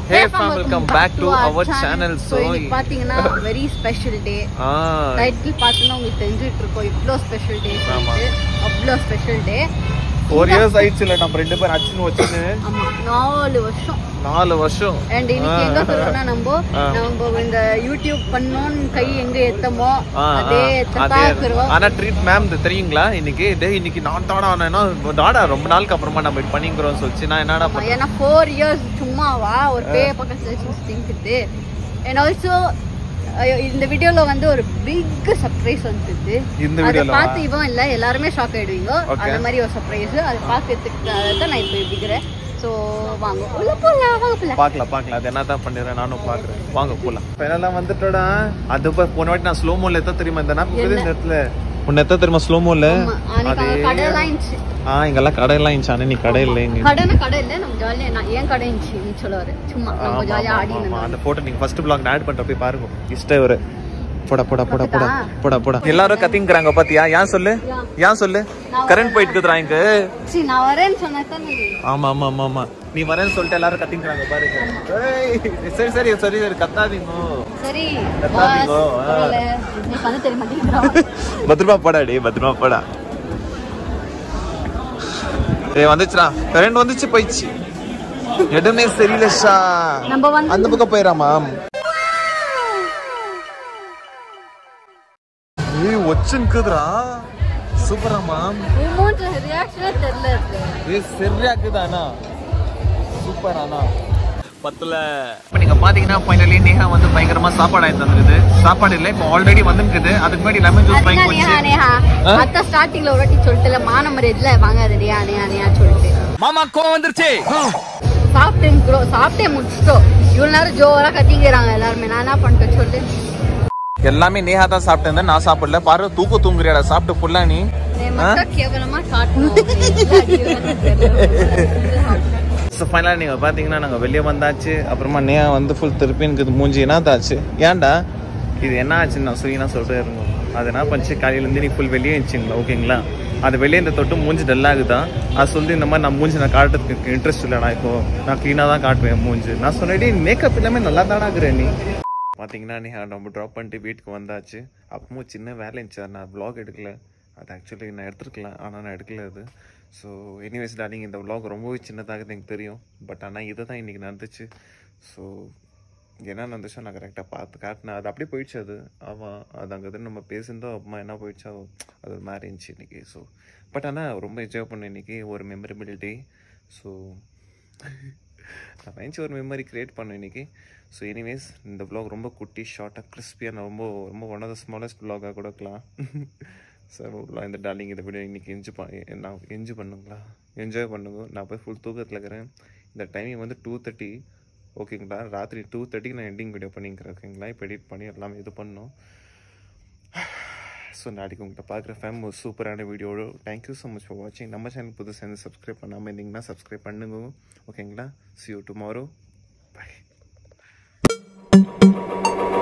Hey fam, welcome back to our channel. So, So, இன்னைக்கு பாத்தீங்கன்னா very special day ஆ, title பார்த்தோன்னா உங்களுக்கு தெரிஞ்சுட்டு இருக்கோம் இவ்வளோ ஸ்பெஷல் டே ஆமா. அவ்வளோ ஸ்பெஷல் டே four years ஆயிடுச்சுல நம்ம ரெண்டு பேரும் அடிச்சுன்னு வச்சுன்னு ஆமா நாலு வருஷம் நாலு வருஷம் அண்ட் இன்னைக்கு எங்க சொல்றோம்னா நம்ம ஆ. நம்ம இந்த யூடியூப் பண்ணோம்னு கை எங்க எத்தமோ ஆ, அதே ஆ, எத்தப்பா அதே. இருக்கிறோம் ஆனா ட்ரீட் மேம் தெரியுங்களா இன்னைக்கு டே இன்னைக்கு நான் தாடா ஆனா தாடா ரொம்ப நாளுக்கு அப்புறமா நம்ம இது பண்ணிக்கிறோம் சொல்லிச்சு நான் என்னடா ஆமா, ஏன்னா ஃபோர் இயர்ஸ் சும்மாவா ஒரு பே பக்கத்துல வச்சு திங்கிட்டு அண்ட் ஆல்சோ இந்த வீடியோல வந்து ஒரு பிக் சர்ப்ரைஸ் வந்துது இந்த அதை வீடியோல பார்த்து இவன் இல்ல எல்லாருமே ஷாக் ஆயிடுவீங்க Okay. அந்த மாதிரி ஒரு சர்ப்ரைஸ் அதை பார்க்கறதுக்கு தான் நான் இப்போ இப்படிக்கிறேன் ஸோ வாங்க உள்ள போலாம் வாங்க போலாம் பாக்கலாம் பாக்கலாம் அது என்னதான் பண்ணிடுறேன் நானும் பாக்குறேன் வாங்க போலாம் எல்லாம் வந்துட்டோடா அது இப்ப போன வாட்டி நான் ஸ்லோ மோல எத்த தெரியுமா இந்த நான் இந்த இடத்துல உன்ன எத்த தெரியுமா ஸ்லோ மோல ஆமா, அன்னைக்கு அங்க கடையெல்லாம் இருந்துச்சு ஆ இங்கெல்லாம் கடை எல்லாம் இருந்துச்சு ஆனா நீ கடை இல்லை இங்க கடைனா கடை இல்ல நம்ம ஜாலியா நான் ஏன் கடை இருந்துச்சு சொல்ல வரேன் சும்மா நம்ம ஆமா, ஜாலியா ஆமா, ஆடி ஆமா. இருந்தோம் அந்த போட்டோ நீங்க ஃபர்ஸ்ட் பிளாக் ஆட் பண்ற போய் பாருங்க இஷ்ட ஒரு போடா போடா போடா போடா பார்த்துட்டா? போடா போடா எல்லாரும் கத்திங்கிறாங்க பாத்தியா ஏன் சொல்லு ஏன்? ஏன் சொல்லு நான் கரண்ட் போயிட்டு இருக்குதுடா இங்க சரி நான் வரேன்னு சொன்னா தானே ஆமா ஆமா ஆமா ஆமா நீ வரேன்னு சொல்லிட்டு எல்லாரும் கத்திங்கிறாங்க பாருங்க ஏய், சரி சரி சரி சரி கத்தாதீங்க சரி கத்தாதீங்க, boss, ஆ. பரவாயில்ல. நீ பண்ண தெரிய மாட்டேங்கிறான் பத்திரமா போடா டேய் பத்திரமா போடா ஏய் வந்துச்சுடா கரண்ட் வந்துச்சு போயிடுச்சு இடமே சரியில்லை ஷா நம்ம வந்து அந்த பக்கம் போயிடாமா ஏய் ஒச்சுக்குதுடா சூப்பரா மாம் மூமெண்ட் ரியாக்ஷனே தெரியல இருக்கு ஏய் சரியா இருக்குதானா சூப்பர் ஆனா பத்துல இப்போ நீங்க பாத்தீங்கன்னா ஃபைனலி நேஹா வந்து பயங்கரமா சாப்பாடு ஆயிட்டு வந்துருக்குது சாப்பாடு இல்லை இப்போ ஆல்ரெடி வந்துருக்குது அதுக்கு முன்னாடி லெமன் ஜூஸ் வாங்கி அதுதான் நேஹா குடிச்சு நேஹா ஆ? அத்தா ஸ்டார்டிங்ல ஒரு வாட்டி சொல்லிட்டுல மானம் இதுல வாங்காத நேஹா நேஹா நேஹா சொல்லிட்டு மாமா கோவம் வந்துருச்சு சாப்பிட்டு சாப்பிட்டே முடிச்சிட்டோம் இவ்வளவு நேரம் ஜோரா கத்திக்கிறாங்க எல்லாருமே நான் என்ன பண்ணிட்டேன் சொல்லு எல்லாமே நேஹா தான் சாப்பிட்டு இருந்தேன் நான் சாப்பிடல பாரு தூக்க தூங்குறியாடா சாப்பிட்டு ஃபுல்லா நீ நீ மட்டும் கேவலமா காட்டணும் இல்ல, அது இல்லைன்னு தெரியல. ஸோ ஃபைனலாக நீங்கள் பார்த்தீங்கன்னா நாங்கள் வெளியே வந்தாச்சு அப்புறமா நேஹா வந்து ஃபுல் திருப்பி எனக்கு மூஞ்சி என்ன தாச்சு ஏன்டா இது என்ன ஆச்சுன்னு நான் சுயினா சொல்லிட்டு இருந்தோம் அது என்ன பண்ணிச்சு காலையிலேருந்து நீ ஃபுல் வெளியே இருந்துச்சிங்களா ஓகேங்களா அது வெளியே இந்த தொட்டு மூஞ்சி டல்லாகுதா அது சொல்லி இந்த மாதிரி நான் மூஞ்சி நான் காட்டுறதுக்கு இன்ட்ரெஸ்ட் இல்லைடா இப்போ நான் க்ளீனாக தான் காட்டுவேன் மூஞ்சி நான் சொன்னேடி மேக்கப் எல்லாமே நல்லா தானே இருக்கிற நீ பார்த்தீங்கன்னா நீ நம்ம ட்ராப் பண்ணிட்டு வீட்டுக்கு வந்தாச்சு அப்பவும் சின்ன வேலை இருந்துச்சு நான் vlog எடுக்கல அது ஆக்சுவலி நான் எடுத்துருக்கலாம் ஆனால் நான் எடுக்கல அது ஸோ எனிவேஸ் டார்லிங் இந்த vlog ரொம்பவே சின்னதாகுது எனக்கு தெரியும் பட் ஆனால் இதை தான் இன்றைக்கி நடந்துச்சு ஸோ என்ன நடந்துச்சோ நான் கரெக்டாக பார்த்து காட்டினேன் அது அப்படியே போயிடுச்சு அது ஆமாம் அது அங்கே நம்ம பேசியிருந்தோம் அம்மா என்ன போயிடுச்சோ அது ஒரு மாதிரி இருந்துச்சு இன்றைக்கி ஸோ பட் ஆனால் ரொம்ப என்ஜாய் பண்ணேன் இன்றைக்கி ஒரு மெமரபிள் டே ஸோ நான் நினச்சி ஒரு மெமரி க்ரியேட் பண்ணேன் இன்னைக்கு ஸோ எனிவேஸ் இந்த vlog ரொம்ப குட்டி ஷார்ட்டாக கிறிஸ்பியாக ரொம்ப ரொம்ப ஒன் ஆஃப் த ஸ்மாலஸ்ட் vlog-ஆ கொடுக்கலாம் ஸோ இந்த டார்லிங் இந்த வீடியோ இன்னைக்கு என்ஜாய் பண்ண நான் என்ஜாய் பண்ணுங்களா என்ஜாய் பண்ணுங்க நான் போய் ஃபுல் தூக்கத்தில் இருக்கிறேன் இந்த டைமிங் வந்து டூ தேர்ட்டி ஓகேங்களா ராத்திரி டூ தேர்ட்டிக்கு நான் எண்டிங் வீடியோ பண்ணிக்கிறேன் ஓகேங்களா இப்போ எடிட் பண்ணி எல்லாமே இது பண்ணோம் ஸோ நாளைக்கு உங்கள்கிட்ட பார்க்குற ஃபேம் ஒரு சூப்பரான video thank you so much for வாட்சிங் நம்ம சேனல் புதுசாக சேர்ந்து சப்ஸ்கிரைப் பண்ணாமல் இருந்தீங்கன்னா சப்ஸ்கிரைப் பண்ணுங்க ஓகேங்களா சி யூ டுமாரோ பை